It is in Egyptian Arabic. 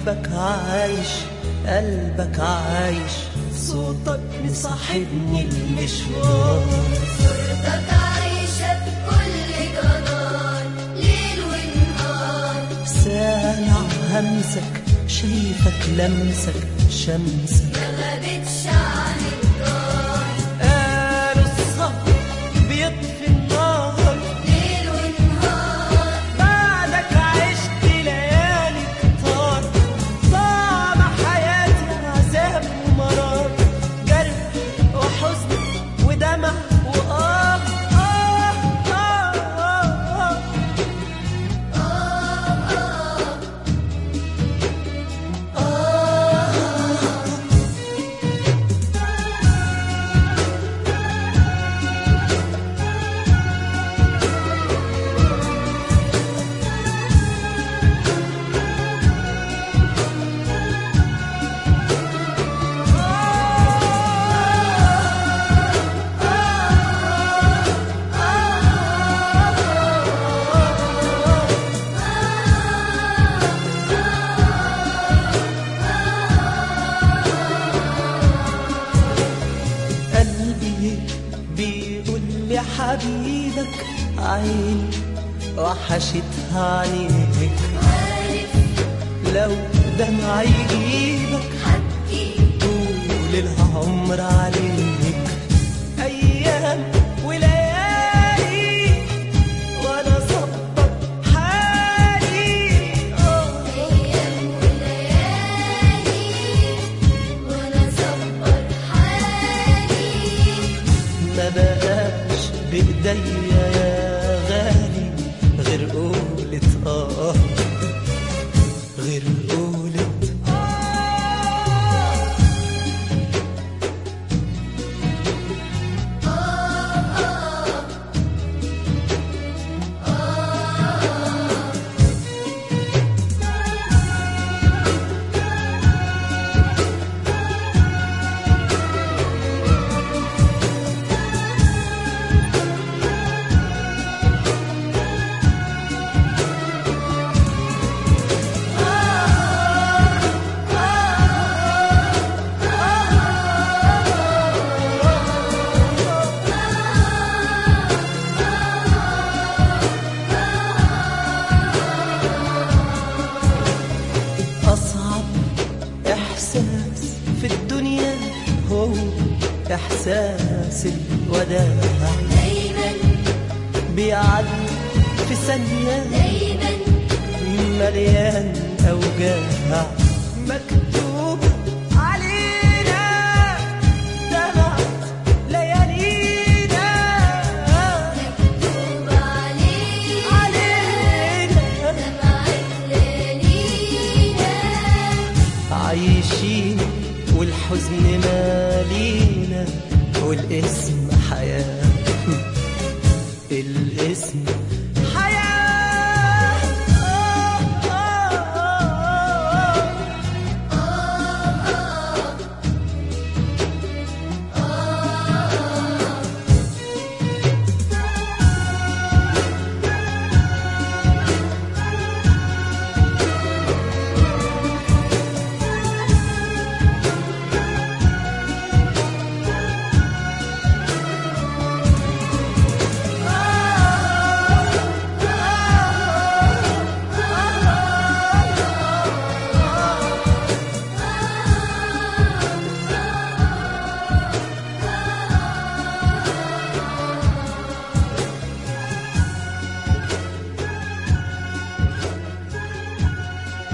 شايفك عايش قلبك عايش صوتك مصاحبني المشوار صورتك عايشة في كل جدار ليل ونهار سامع همسك شايفك لمسك شمسك ما غابتش عن الدار قالوا الصبر بيطفي النار ليل ونهار بعدك عشت ليالي كتار طعم حياتي عذاب ومرار جرح وحزن ودمع وآه آه آه آه قلبي بيقول لي حبيبك عين وحشتها عينيك عارف لو دمع يجيبك حكي طول العمر عليك ايام وليالي وانا صبر حالي آه. أيام وليالي وأنا صبر حالي ما بقاش بايديا يا غالي غير قولة اه غير قولة آه أصعب إحساس في الدنيا هو إحساس الوداع دايما بيعدي في ثانية دايما مليان أوجاع مكتوب علينا دمعت ليالينا مكتوب علينا علينا دمعة ليالينا عايشين والحزن مالينا والاسم حياة الاسم